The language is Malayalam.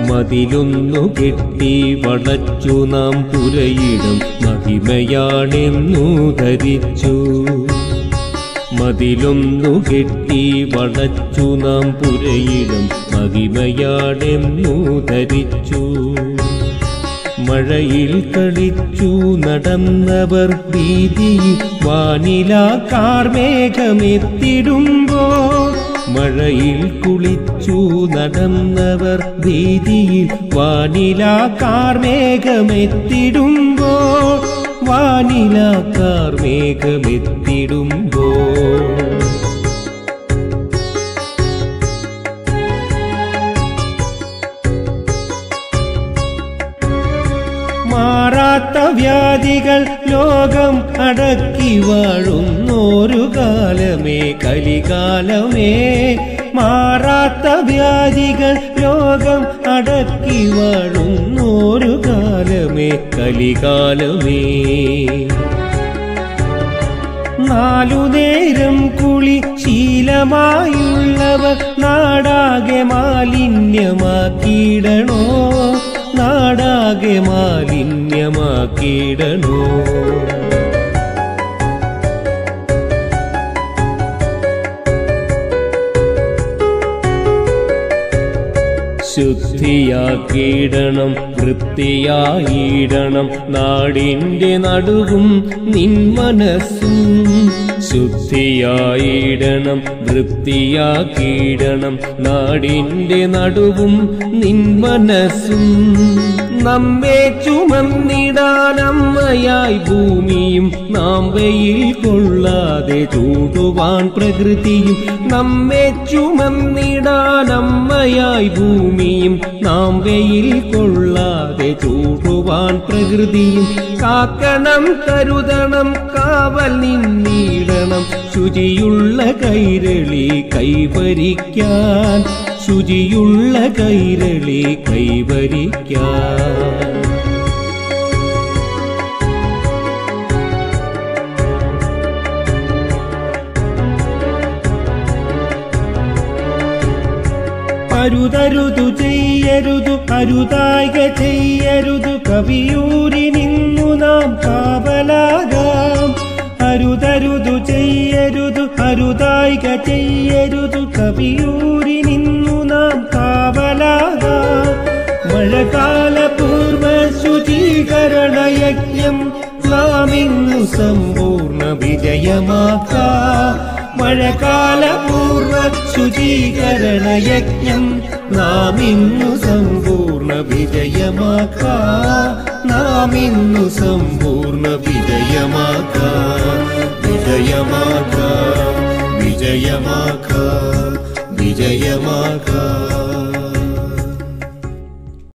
മതിലൊന്നു കെട്ടി വളച്ചു നാം പുരയിടം മഹിമയാണെന്നു ധരിച്ചു മതിലൊന്നു കെട്ടി വളച്ചു നാം പുരയിടം മഹിമയാണെന്നു ധരിച്ചു മഴയിൽ കളിച്ചു നടന്നവർ ഭീതിയിൽ വാനിലാ കാർമേഘമെത്തിടുമ്പോ മഴയിൽ കുളിച്ചു നടന്നവർ ഭീതിയിൽ വാനിലാ കാർമേഘമെത്തിടുമ്പോ വാനിലാ കാർമേഘമെത്തിടുമ്പോ മാറാത്ത വ്യാധികൾ ലോകം അടക്കി വാഴുന്നോരു കാലമേ കലികാലമേ മാറാത്ത വ്യാധികൾ ലോകം അടക്കി വാഴുന്നോരു കാലമേ കലികാലമേ നാലു നേരം കുളി ശീലമായുള്ളവർ നാടാകെ മാലിന്യമാക്കിയിടണോ നാടാകെ മാലിന്യമാക്കിയിടണോ ശുദ്ധിയാക്കിയിടണം വൃത്തിയായിടണം നാടിൻ്റെ നടുവും നിൻ മനസ്സും ശുദ്ധിയായിടണം വൃത്തിയാക്കിയിടണം നാടിൻ്റെ നടുവും നിൻ മനസ്സും നമ്മെ ചുമന്നിടാനമ്മയായി ഭൂമിയും നാം വെയിൽ കൊള്ളാതെ ചൂടുവാൻ പ്രകൃതിയും നമ്മെ ചുമന്നിടാനമ്മയായി ഭൂമിയും നാം വെയിൽ കൊള്ളാതെ ചൂടുവാൻ പ്രകൃതിയും കാക്കണം കരുതണം കാവൽ നിന്നിടണം ശുചിയുള്ള കൈരളി കൈവരിക്കാൻ ശുചിയുള്ള കൈരളി കൈവരിക്കാൻ അരുതരുതു ചെയ്യരുതു അരുതായിക ചെയ്യരുതു കവിയൂരി നിന്നു നാം കാവലാകാം അരുതരുതു ചെയ്യരുതു അരുതായിക ചെയ്യരുതു കവിയൂരി നിന്നു നാം കാവലാകാം മഴകാല പൂർവ ശുചീകരണ യജ്ഞം നാം ഇന്നു സമ്പൂർണ്ണ വിജയമാക്കാം മഴകാല പൂർവ ശുചീകരണ യജ്ഞം നാം ഇന്നു സമ്പൂർണ്ണ വിജയമാക്കാം നാം ഇന്നു സമ്പൂർണ്ണ വിജയമാക്കാം വിജയമാക്കാം വിജയമാക്കാം വിജയമാക്കാം